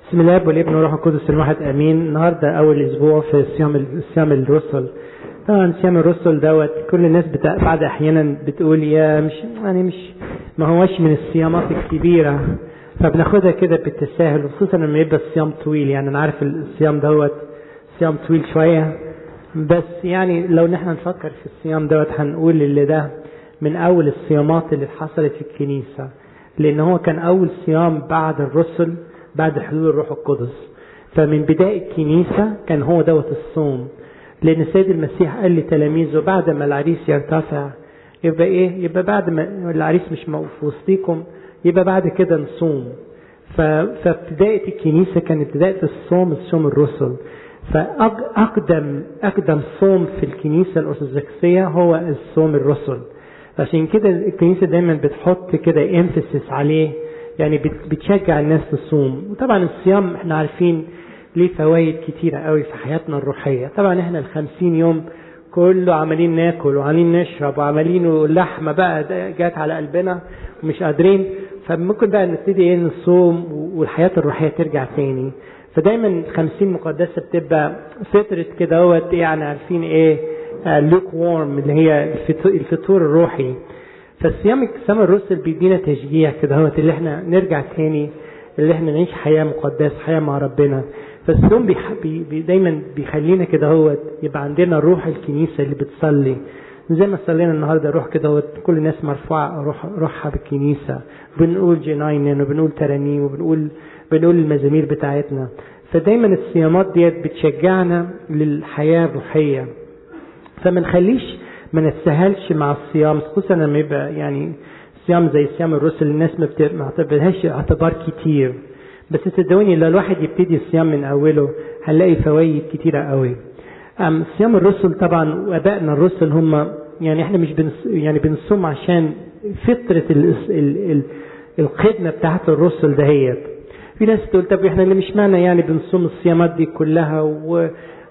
بسم الله والابن والروح القدس الواحد امين النهارده اول اسبوع في صيام صيام الرسل طبعا صيام الرسل دوت كل الناس بتا... بعد احيانا بتقول يا مش يعني مش ما هوش من الصيامات الكبيره فبناخدها كده بالتساهل خصوصا لما يبقى الصيام طويل يعني انا عارف الصيام دوت صيام طويل شويه بس يعني لو نحن نفكر في الصيام دوت هنقول اللي ده من اول الصيامات اللي حصلت في الكنيسه لان هو كان اول صيام بعد الرسل بعد حلول الروح القدس فمن بداية الكنيسة كان هو دوت الصوم لأن السيد المسيح قال لتلاميذه بعد ما العريس يرتفع يبقى إيه؟ يبقى بعد ما العريس مش في وسطيكم يبقى بعد كده نصوم فابتداية الكنيسة كانت بداية الصوم الصوم الرسل فأقدم أقدم صوم في الكنيسة الأرثوذكسية هو الصوم الرسل عشان كده الكنيسة دايما بتحط كده emphasis عليه يعني بتشجع الناس تصوم وطبعا الصيام احنا عارفين ليه فوائد كتيرة قوي في حياتنا الروحية طبعا احنا الخمسين يوم كله عمالين ناكل وعمالين نشرب وعمالين اللحمة بقى جات على قلبنا ومش قادرين فممكن بقى نبتدي ايه نصوم والحياة الروحية ترجع تاني فدايما الخمسين مقدسة بتبقى فترة كده هوت يعني عارفين ايه لوك وورم اللي هي الفطور الروحي فالصيام السماء الرسل بيدينا تشجيع كده هوت اللي احنا نرجع تاني اللي احنا نعيش حياة مقدسة حياة مع ربنا فالصوم بي بي دايما بيخلينا كده هوت يبقى عندنا روح الكنيسة اللي بتصلي زي ما صلينا النهارده روح كده هوت كل الناس مرفوعة روح روحها بالكنيسة بنقول جناين وبنقول ترانيم وبنقول بنقول المزامير بتاعتنا فدايما الصيامات ديت بتشجعنا للحياة الروحية فما نخليش ما نتسهلش مع الصيام خصوصا لما يبقى يعني صيام زي صيام الرسل الناس ما بتعتبرهاش اعتبار كتير بس صدقوني لو الواحد يبتدي الصيام من اوله هنلاقي فوائد كتيرة قوي أم صيام الرسل طبعا وابائنا الرسل هم يعني احنا مش بنص يعني بنصوم عشان فترة ال ال ال الخدمة بتاعت الرسل دهيت في ناس تقول طب احنا اللي مش معنى يعني بنصوم الصيامات دي كلها و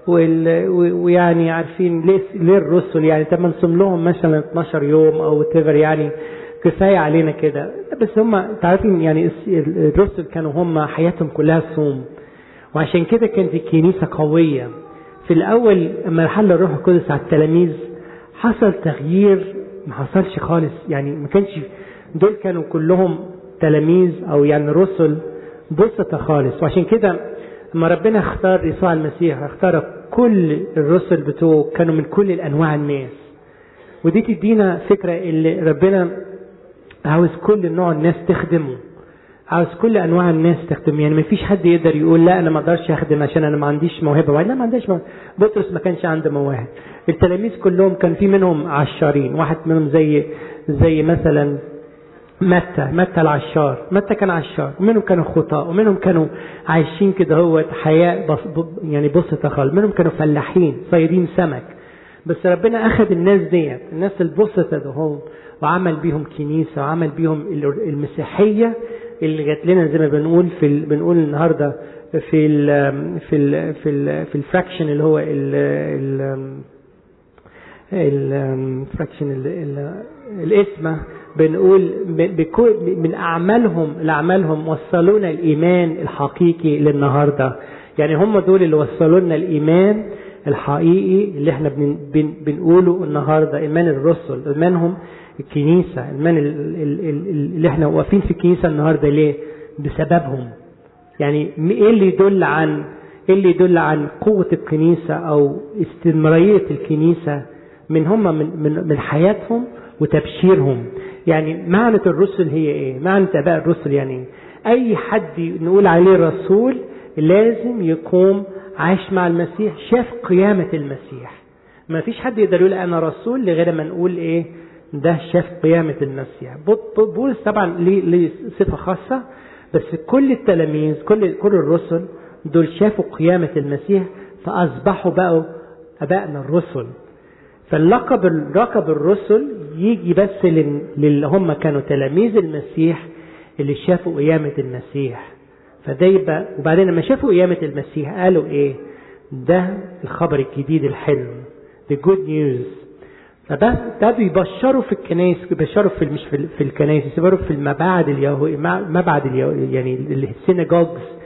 ويعني عارفين ليه ليه الرسل يعني طب ما نصوم لهم مثلا 12 يوم او تيفر يعني كفايه علينا كده بس هم تعرفين يعني الرسل كانوا هم حياتهم كلها صوم وعشان كده كانت الكنيسه قويه في الاول لما حل الروح القدس على التلاميذ حصل تغيير ما حصلش خالص يعني ما كانش دول كانوا كلهم تلاميذ او يعني رسل بسطة خالص وعشان كده لما ربنا اختار يسوع المسيح اختار كل الرسل بتوعه كانوا من كل الانواع الناس ودي تدينا فكره اللي ربنا عاوز كل نوع الناس تخدمه عاوز كل انواع الناس تخدم يعني ما فيش حد يقدر يقول لا انا ما اقدرش اخدم عشان انا ما عنديش موهبه لا ما عنديش موهبه بطرس ما كانش عنده مواهب التلاميذ كلهم كان في منهم عشارين واحد منهم زي زي مثلا متى متى العشار متى كان عشار ومنهم كانوا خطاء ومنهم كانوا عايشين كده هو حياة بص يعني بسطة خالص منهم كانوا فلاحين صيادين سمك بس ربنا أخذ الناس ديت الناس البسطة دهم وعمل بيهم كنيسة وعمل بيهم المسيحية اللي جات لنا زي ما بنقول في ال... بنقول النهارده في ال في ال في ال في الفراكشن اللي هو ال ال الفراكشن الاسمه بنقول من أعمالهم لأعمالهم وصلونا الإيمان الحقيقي للنهاردة يعني هم دول اللي وصلوا لنا الإيمان الحقيقي اللي احنا بن بن بنقوله النهاردة إيمان الرسل إيمانهم الكنيسة إيمان اللي احنا واقفين في الكنيسة النهاردة ليه بسببهم يعني ايه اللي يدل عن ايه اللي يدل عن قوة الكنيسة أو استمرارية الكنيسة من هم من, من, من حياتهم وتبشيرهم يعني معنى الرسل هي ايه معنى اباء الرسل يعني ايه اي حد نقول عليه رسول لازم يقوم عايش مع المسيح شاف قيامة المسيح ما فيش حد يقدر يقول انا رسول لغير ما نقول ايه ده شاف قيامة المسيح بولس طبعا ليه صفة خاصة بس كل التلاميذ كل كل الرسل دول شافوا قيامة المسيح فأصبحوا بقوا أبائنا الرسل فاللقب لقب الرسل يجي بس للي هم كانوا تلاميذ المسيح اللي شافوا قيامة المسيح فده يبقى وبعدين لما شافوا قيامة المسيح قالوا ايه ده الخبر الجديد الحلو the good news فده ده بيبشروا في الكنائس بيبشروا في مش في الكنائس بيبشروا في المباعد اليهودية مبعد اليهودية يعني السيناجوجز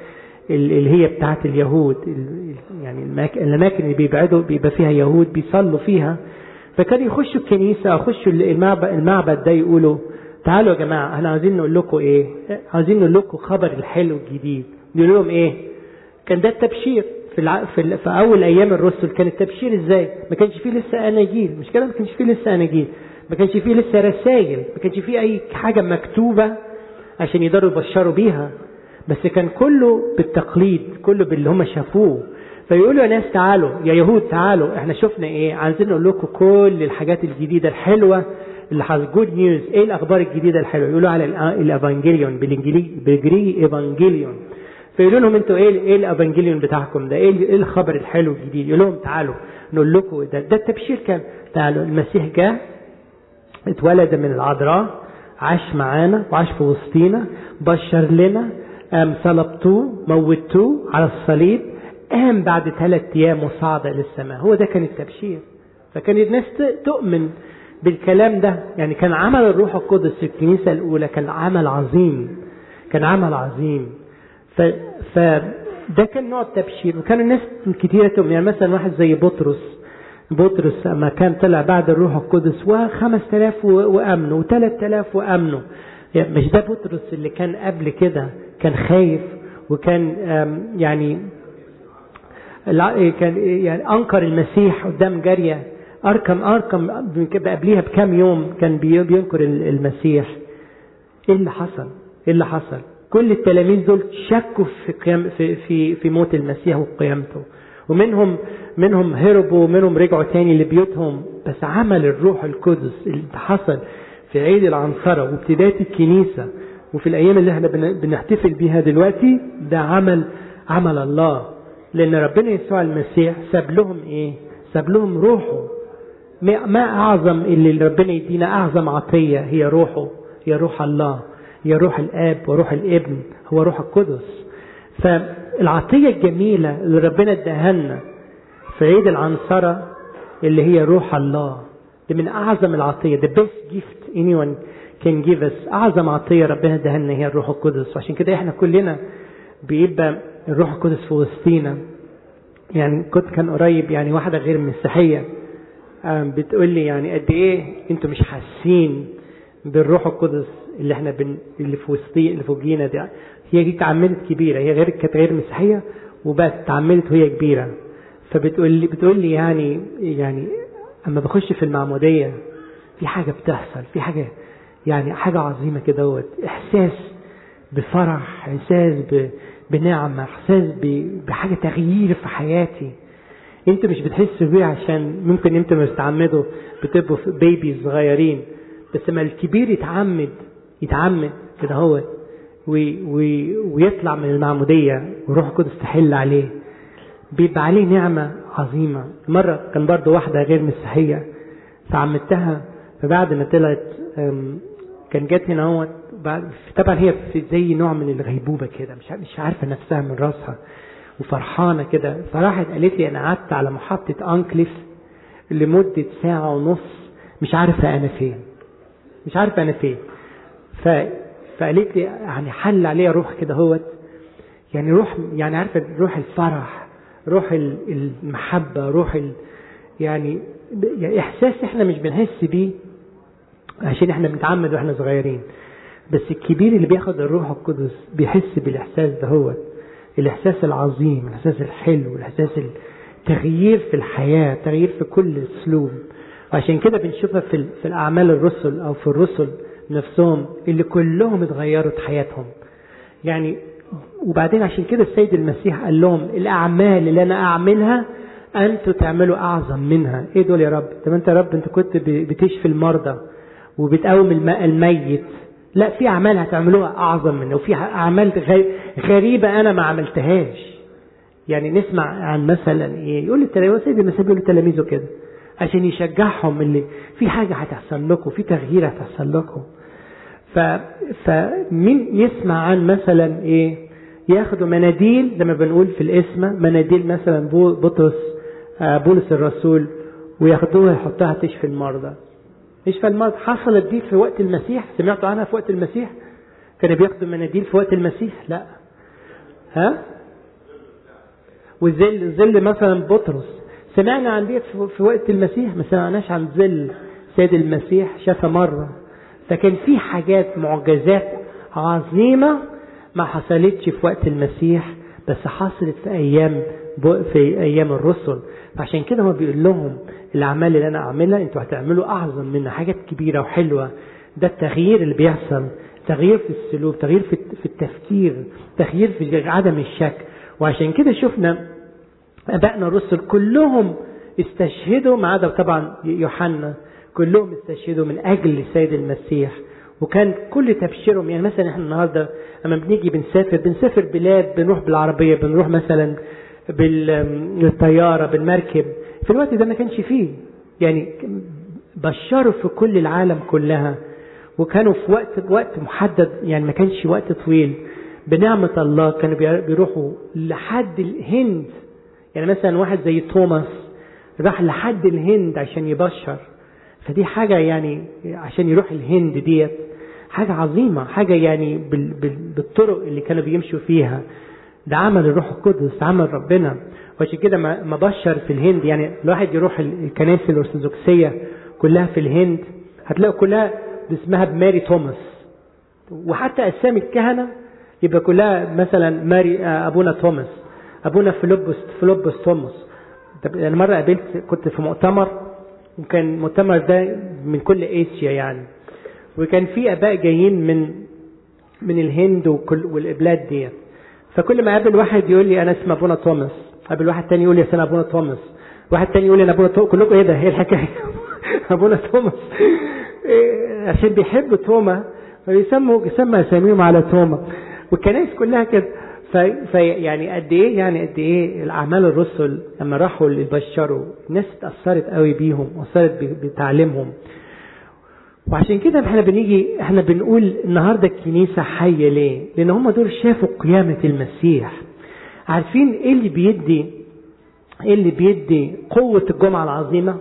اللي هي بتاعت اليهود يعني الأماكن اللي بيبعدوا بيبقى فيها يهود بيصلوا فيها فكانوا يخشوا الكنيسة أو يخشوا المعبد, المعبد ده يقولوا تعالوا يا جماعة احنا عايزين نقول لكم ايه عايزين نقول لكم خبر الحلو الجديد يقول لهم ايه كان ده التبشير في, الع... في, ال... في اول ايام الرسل كان التبشير ازاي ما كانش فيه لسه اناجيل مش كده ما كانش فيه لسه اناجيل ما كانش فيه لسه رسائل ما كانش فيه اي حاجة مكتوبة عشان يقدروا يبشروا بيها بس كان كله بالتقليد كله باللي هم شافوه فيقولوا يا ناس تعالوا يا يهود تعالوا احنا شفنا ايه عايزين نقول لكم كل الحاجات الجديدة الحلوة اللي حصل جود نيوز ايه الاخبار الجديدة الحلوة يقولوا على الافانجيليون بالانجليزي بالجريكي ايفانجيليون فيقولوا لهم انتوا ايه ايه الافانجيليون بتاعكم ده ايه ايه الخبر الحلو الجديد يقول لهم تعالوا نقول لكم ده ده التبشير كان تعالوا المسيح جاء اتولد من العذراء عاش معانا وعاش في وسطينا بشر لنا قام صلبتوه موتوه على الصليب قام بعد ثلاث ايام وصعد الى السماء هو ده كان التبشير فكان الناس تؤمن بالكلام ده يعني كان عمل الروح القدس في الكنيسه الاولى كان عمل عظيم كان عمل عظيم ف, ف ده كان نوع التبشير وكان الناس كتيرة تؤمن يعني مثلا واحد زي بطرس بطرس لما كان طلع بعد الروح القدس وخمس تلاف وأمنوا وثلاث تلاف وأمنوا يعني مش ده بطرس اللي كان قبل كده كان خايف وكان يعني كان يعني انكر المسيح قدام جاريه اركم اركم قبليها بكام يوم كان بينكر المسيح ايه اللي حصل ايه اللي حصل كل التلاميذ دول شكوا في قيام في في في موت المسيح وقيامته ومنهم منهم هربوا ومنهم رجعوا تاني لبيوتهم بس عمل الروح القدس اللي حصل في عيد العنصرة وابتداية الكنيسة وفي الأيام اللي احنا بنحتفل بيها دلوقتي ده عمل عمل الله لأن ربنا يسوع المسيح ساب لهم إيه؟ ساب لهم روحه ما أعظم اللي ربنا يدينا أعظم عطية هي روحه هي روح الله هي روح الآب وروح الابن هو روح القدس فالعطية الجميلة اللي ربنا اداها لنا في عيد العنصرة اللي هي روح الله دي من أعظم العطية the best gift anyone can give us أعظم عطية ربنا اداها لنا هي الروح القدس وعشان كده احنا كلنا بيبقى الروح القدس في وسطينا يعني كنت كان قريب يعني واحدة غير مسيحية بتقول لي يعني قد ايه انتوا مش حاسين بالروح القدس اللي احنا بن... اللي في وسطي اللي فوقينا دي هي دي اتعمدت كبيره هي غير كانت غير مسيحيه وبقت اتعمدت وهي كبيره فبتقول لي بتقول لي يعني يعني اما بخش في المعموديه في حاجه بتحصل في حاجه يعني حاجه عظيمه كده دوت احساس بفرح احساس ب... بنعمه احساس ب... بحاجه تغيير في حياتي انتوا مش بتحسوا بيه عشان ممكن انتوا ما بتتعمدوا بتبقوا بيبي صغيرين بس ما الكبير يتعمد يتعمد كده هو وي وي ويطلع من المعمودية وروح القدس تحل عليه بيبقى عليه نعمة عظيمة مرة كان برضو واحدة غير مسيحية فعمدتها فبعد ما طلعت كان جت هنا هو طبعا هي في زي نوع من الغيبوبة كده مش مش عارفة نفسها من راسها وفرحانة كده فراحت قالت لي أنا قعدت على محطة أنكليف لمدة ساعة ونص مش عارفة أنا فين مش عارفة أنا فين ف... فقالت لي يعني حل عليها روح كده هوت يعني روح يعني عارفة روح الفرح روح المحبة روح ال... يعني يعني إحساس إحنا مش بنحس بيه عشان إحنا بنتعمد وإحنا صغيرين بس الكبير اللي بياخد الروح القدس بيحس بالإحساس ده هوت الإحساس العظيم الإحساس الحلو الإحساس التغيير في الحياة تغيير في كل أسلوب وعشان كده بنشوفها في, في الأعمال الرسل أو في الرسل نفسهم اللي كلهم اتغيروا في حياتهم يعني وبعدين عشان كده السيد المسيح قال لهم الأعمال اللي أنا أعملها أنتوا تعملوا أعظم منها إيه دول يا رب طب أنت يا رب أنت كنت بتشفي المرضى وبتقوم الماء الميت لا في أعمال هتعملوها أعظم منها وفي أعمال غريبة أنا ما عملتهاش يعني نسمع عن مثلا إيه يقول التلاميذ سيد المسيح بيقول لتلاميذه كده عشان يشجعهم اللي في حاجة هتحصل لكم في تغيير هتحصل لكم ف فمين يسمع عن مثلا ايه ياخدوا مناديل زي ما بنقول في الاسم مناديل مثلا بطرس بولس الرسول وياخدوها يحطوها تشفي المرضى تشفي المرضى حصلت دي في وقت المسيح سمعتوا عنها في وقت المسيح كانوا بياخدوا مناديل في وقت المسيح لا ها وظل ظل مثلا بطرس سمعنا عن ديت في وقت المسيح ما سمعناش عن ظل سيد المسيح شافها مرة فكان في حاجات معجزات عظيمة ما حصلتش في وقت المسيح بس حصلت في أيام في أيام الرسل فعشان كده هو بيقول لهم الأعمال اللي أنا أعملها أنتوا هتعملوا أعظم منها حاجات كبيرة وحلوة ده التغيير اللي بيحصل تغيير في السلوك تغيير في التفكير تغيير في عدم الشك وعشان كده شفنا أبائنا الرسل كلهم استشهدوا ما عدا طبعا يوحنا كلهم استشهدوا من أجل السيد المسيح وكان كل تبشيرهم يعني مثلا احنا النهارده لما بنيجي بنسافر بنسافر بلاد بنروح بالعربيه بنروح مثلا بالطياره بالمركب في الوقت ده ما كانش فيه يعني بشروا في كل العالم كلها وكانوا في وقت وقت محدد يعني ما كانش وقت طويل بنعمة الله كانوا بيروحوا لحد الهند يعني مثلا واحد زي توماس راح لحد الهند عشان يبشر فدي حاجة يعني عشان يروح الهند ديت حاجة عظيمة حاجة يعني بالطرق اللي كانوا بيمشوا فيها ده عمل الروح القدس عمل ربنا وعشان كده ما بشر في الهند يعني الواحد يروح الكنائس الارثوذكسيه كلها في الهند هتلاقوا كلها اسمها بماري توماس وحتى اسامي الكهنه يبقى كلها مثلا ماري ابونا توماس ابونا فيلبس فيلبس توماس طب انا مره قابلت كنت في مؤتمر وكان المؤتمر ده من كل اسيا يعني وكان في اباء جايين من من الهند وكل والبلاد ديت فكل ما اقابل واحد يقول لي انا اسمي ابونا توماس قابل واحد تاني يقول لي انا ابونا توماس واحد تاني يقول لي انا ابونا توماس كلكم ايه ده ايه الحكايه ابونا توماس إيه عشان بيحبوا توما فبيسموا يسمى اساميهم على توما والكنائس كلها كده فيعني قد ايه يعني قد ايه الاعمال الرسل لما راحوا يبشروا الناس اتاثرت قوي بيهم واثرت بتعليمهم وعشان كده احنا بنيجي احنا بنقول النهارده الكنيسه حيه ليه؟ لان هم دول شافوا قيامه المسيح. عارفين ايه اللي بيدي ايه اللي بيدي قوه الجمعه العظيمه؟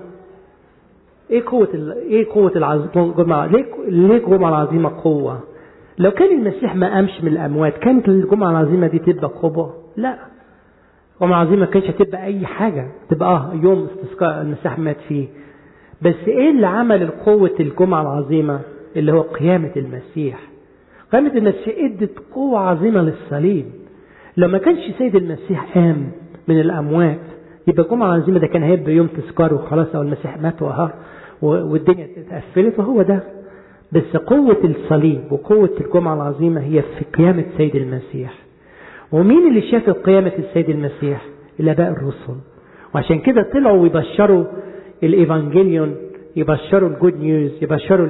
ايه قوه ال... ايه قوه الجمعه؟ ليه ليه الجمعه العظيمه قوه؟ لو كان المسيح ما قامش من الاموات كانت الجمعه العظيمه دي تبقى قوه؟ لا. الجمعه العظيمه ما كانتش هتبقى اي حاجه، تبقى اه يوم استسقاء المسيح مات فيه. بس ايه اللي عمل قوة الجمعة العظيمة اللي هو قيامة المسيح قيامة المسيح ادت قوة عظيمة للصليب لو ما كانش سيد المسيح قام من الأموات يبقى الجمعة العظيمة ده كان هيبقى يوم تذكار وخلاص أو المسيح مات وها والدنيا اتقفلت وهو ده بس قوة الصليب وقوة الجمعة العظيمة هي في قيامة سيد المسيح ومين اللي شاف قيامة السيد المسيح؟ الآباء الرسل وعشان كده طلعوا ويبشروا الايفانجيليون يبشروا الجود نيوز يبشروا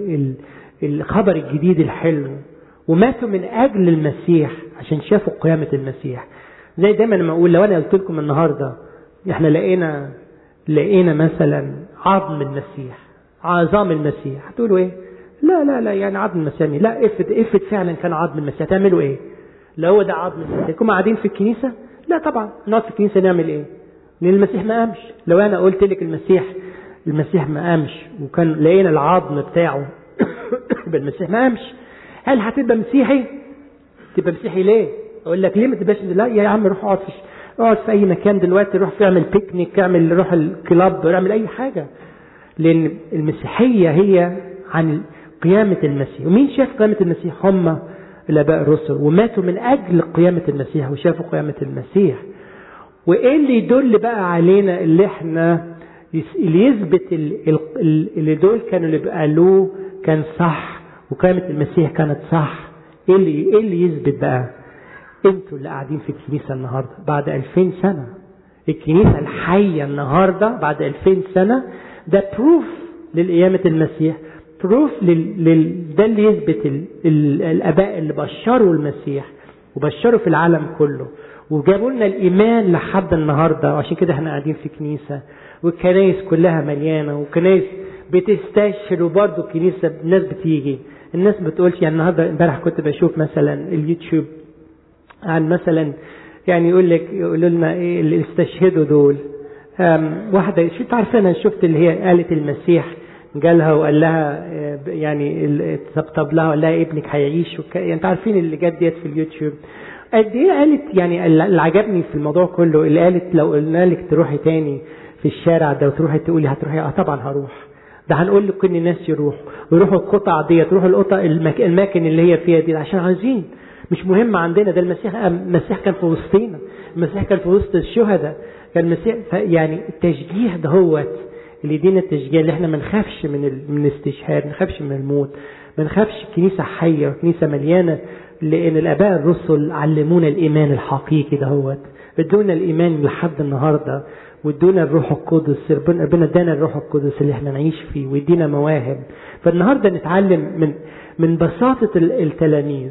الخبر الجديد الحلو وماتوا من اجل المسيح عشان شافوا قيامه المسيح زي دايما لما اقول لو انا قلت لكم النهارده احنا لقينا لقينا مثلا عظم المسيح عظام المسيح هتقولوا ايه لا لا لا يعني عظم المسيح لا افرض افرض فعلا كان عظم المسيح هتعملوا ايه لو هو ده عظم المسيح تكونوا قاعدين في الكنيسه لا طبعا نقعد في الكنيسه نعمل ايه لان المسيح ما قامش لو انا قلت لك المسيح المسيح ما قامش وكان لقينا العظم بتاعه يبقى المسيح ما قامش هل هتبقى مسيحي تبقى مسيحي ليه اقول لك ليه ما تبقاش لا يا عم روح اقعد في اقعد في اي مكان دلوقتي روح اعمل بيكنيك اعمل روح الكلاب اعمل اي حاجه لان المسيحيه هي عن قيامه المسيح ومين شاف قيامه المسيح هم الاباء الرسل وماتوا من اجل قيامه المسيح وشافوا قيامه المسيح وايه اللي يدل بقى علينا اللي احنا اللي يثبت اللي دول كانوا اللي قالوه كان صح وقيامة المسيح كانت صح ايه اللي ايه اللي يثبت بقى انتوا اللي قاعدين في الكنيسة النهاردة بعد 2000 سنة الكنيسة الحية النهاردة بعد 2000 سنة ده بروف لقيامة المسيح بروف لل... لل... ده اللي يثبت ال... ال... الاباء اللي بشروا المسيح وبشروا في العالم كله وجابوا لنا الايمان لحد النهارده وعشان كده احنا قاعدين في كنيسه والكنايس كلها مليانه وكنايس بتستشهد وبرضه الكنيسه الناس بتيجي الناس بتقولش يعني النهارده امبارح كنت بشوف مثلا اليوتيوب عن مثلا يعني يقول لك يقولوا لنا ايه اللي استشهدوا دول واحده شو تعرف انا شفت اللي هي قالت المسيح جالها وقال لها يعني طبطب لها وقال لها ابنك هيعيش وك... يعني انت عارفين اللي جت ديت في اليوتيوب قد ايه قالت يعني اللي عجبني في الموضوع كله اللي قالت لو قلنا لك تروحي تاني في الشارع ده وتروحي تقولي هتروحي اه طبعا هروح ده هنقول لكل الناس يروحوا ويروحوا القطع ديت يروحوا القطع المك... الاماكن اللي هي فيها دي عشان عايزين مش مهم عندنا ده المسيح المسيح كان في وسطينا المسيح كان في وسط الشهداء كان المسيح يعني التشجيع دهوت اللي يدينا التشجيع اللي احنا ما نخافش من ال... من الاستشهاد ما نخافش من الموت ما نخافش كنيسه حيه كنيسه مليانه لان الاباء الرسل علمونا الايمان الحقيقي دهوت ادونا الايمان لحد النهارده وادونا الروح القدس ربنا ادانا الروح القدس اللي احنا نعيش فيه ويدينا مواهب فالنهارده نتعلم من من بساطه التلاميذ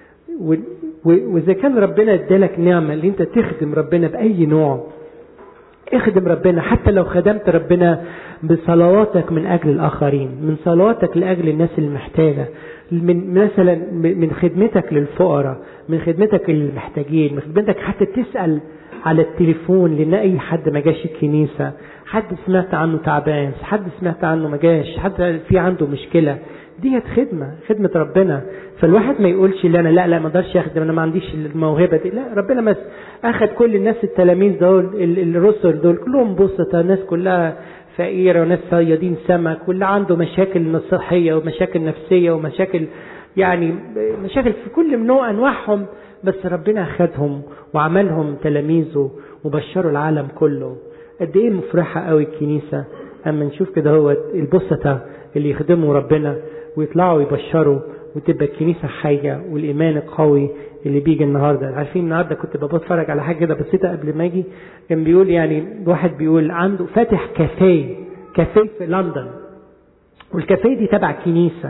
واذا كان ربنا ادالك نعمه اللي انت تخدم ربنا باي نوع اخدم ربنا حتى لو خدمت ربنا بصلواتك من اجل الاخرين من صلواتك لاجل الناس المحتاجه من مثلا من خدمتك للفقراء من خدمتك للمحتاجين من خدمتك حتى تسال على التليفون لان اي حد ما جاش الكنيسه حد سمعت عنه تعبان حد سمعت عنه ما جاش حد في عنده مشكله ديت خدمه خدمه ربنا فالواحد ما يقولش لا انا لا لا ما اقدرش اخدم انا ما عنديش الموهبه دي لا ربنا مس اخذ كل الناس التلاميذ دول الرسل دول كلهم بسطة ناس كلها فقيره وناس صيادين سمك واللي عنده مشاكل صحيه ومشاكل نفسيه ومشاكل يعني مشاكل في كل نوع انواعهم بس ربنا اخذهم وعملهم تلاميذه وبشروا العالم كله قد ايه مفرحه قوي الكنيسه اما نشوف كده هو البسطة اللي يخدموا ربنا ويطلعوا يبشروا وتبقى الكنيسة حية والإيمان القوي اللي بيجي النهاردة عارفين النهاردة كنت بتفرج على حاجة كده بسيطة قبل ما أجي كان بيقول يعني واحد بيقول عنده فاتح كافيه كافيه في لندن والكافيه دي تبع كنيسة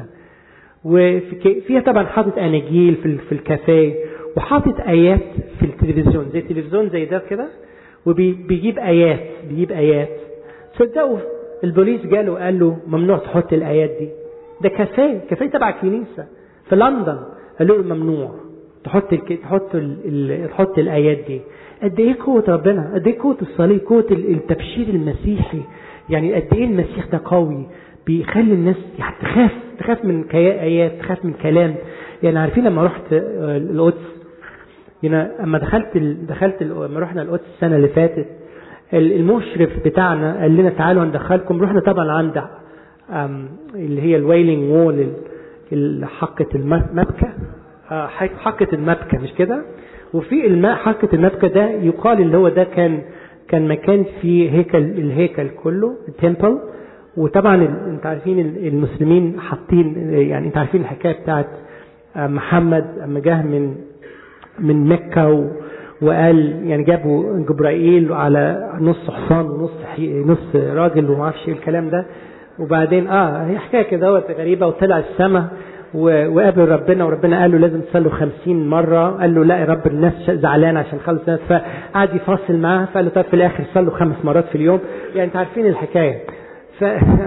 وفيها طبعا حاطط أناجيل في في الكافيه وحاطط آيات في التلفزيون زي التلفزيون زي ده كده وبيجيب آيات بيجيب آيات صدقوا البوليس جاله وقال له ممنوع تحط الآيات دي ده كافيه كافيه تبع كنيسه في لندن قالوا له ممنوع تحط ال... تحط ال... ال... تحط الايات دي قد ايه قوه ربنا قد ايه قوه الصليب قوه التبشير المسيحي يعني قد ايه المسيح ده قوي بيخلي الناس يعني تخاف تخاف من كي... ايات تخاف من كلام يعني عارفين لما رحت القدس هنا اما دخلت ال... دخلت ال... لما رحنا القدس السنه اللي فاتت المشرف بتاعنا قال لنا تعالوا ندخلكم رحنا طبعا عند اللي هي الويلينج وول حقة المبكى حقة المبكى مش كده وفي الماء حقة المبكى ده يقال اللي هو ده كان كان مكان فيه هيكل الهيكل كله التمبل وطبعا انت عارفين المسلمين حاطين يعني انت عارفين الحكايه بتاعت محمد اما جه من من مكه و وقال يعني جابوا جبرائيل على نص حصان ونص نص راجل وما اعرفش ايه الكلام ده وبعدين اه هي حكايه كده غريبه وطلع السماء وقابل ربنا وربنا قال له لازم تصلوا خمسين مرة قال له لا يا رب الناس زعلانة عشان خلص الناس فقعد يفاصل معاه فقال له طيب في الآخر صلوا خمس مرات في اليوم يعني انتوا عارفين الحكاية ف...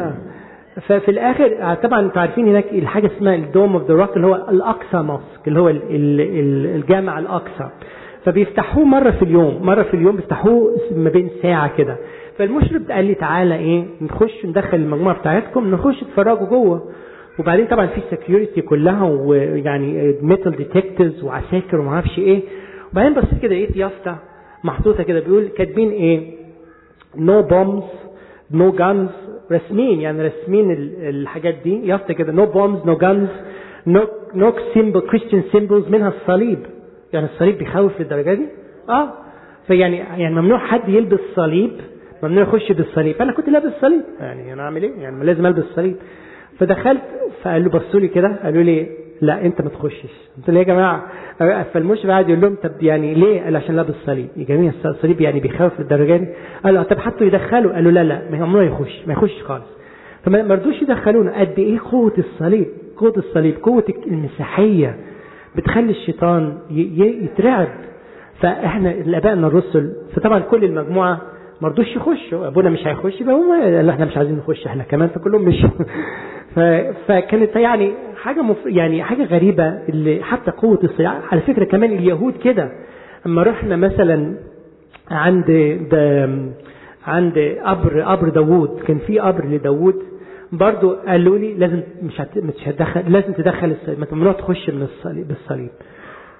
ففي الآخر طبعا انتوا عارفين هناك الحاجة اسمها الدوم اوف ذا روك اللي هو الأقصى ماسك اللي هو الجامع الأقصى فبيفتحوه مرة في اليوم مرة في اليوم بيفتحوه ما بين ساعة كده فالمشرف قال لي تعالى ايه نخش ندخل المجموعه بتاعتكم نخش تتفرجوا جوه وبعدين طبعا في سكيورتي كلها ويعني ميتال ديتكتيفز وعساكر وما اعرفش ايه وبعدين بصيت كده لقيت يافطه محطوطه كده بيقول كاتبين ايه نو بومبز نو جانز رسمين يعني رسمين الحاجات دي يافطه كده نو بومبز نو جانز نو نو سيمبل كريستيان سيمبلز منها الصليب يعني الصليب بيخوف للدرجه دي اه فيعني يعني ممنوع حد يلبس صليب ممنوع يخش بالصليب انا كنت لابس صليب يعني انا اعمل ايه يعني لازم البس صليب فدخلت فقال له بصوا لي كده قالوا لي لا انت ما تخشش قلت له يا جماعه فالمشرف قاعد يقول لهم طب يعني ليه؟ قال عشان لابس صليب يا جماعه الصليب يعني بيخوف للدرجه دي قالوا طب حطوا يدخلوا قالوا لا لا ممنوع يخش ما يخش خالص فما رضوش يدخلونا قد ايه قوه الصليب قوه الصليب قوه المسيحيه بتخلي الشيطان يترعب فاحنا الابائنا الرسل فطبعا كل المجموعه ما رضوش يخشوا ابونا مش هيخش يبقى هم قال احنا مش عايزين نخش احنا كمان فكلهم مشوا ف... فكانت يعني حاجه مف... يعني حاجه غريبه اللي حتى قوه الصياعه على فكره كمان اليهود كده اما رحنا مثلا عند ده عند قبر قبر داوود كان في قبر لداوود برضو قالوا لي لازم مش هت... مش هتدخل لازم تدخل الصليب ما ممنوع تخش من الصليب بالصليب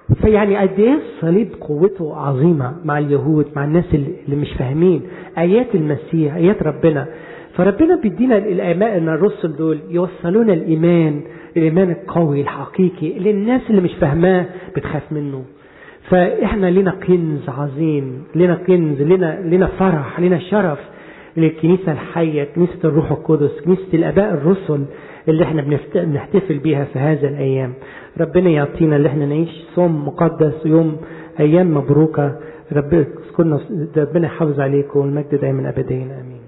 فيعني قد ايه الصليب قوته عظيمه مع اليهود مع الناس اللي مش فاهمين ايات المسيح ايات ربنا فربنا بيدينا الاماء ان الرسل دول يوصلونا الايمان الايمان القوي الحقيقي اللي الناس اللي مش فاهماه بتخاف منه فاحنا لنا كنز عظيم لنا كنز لنا لنا فرح لنا شرف للكنيسة الحية كنيسة الروح القدس كنيسة الآباء الرسل اللي احنا بنحتفل بيها في هذا الأيام ربنا يعطينا اللي احنا نعيش صوم مقدس يوم أيام مبروكة ربنا ربنا يحافظ عليكم والمجد دايما أبديا آمين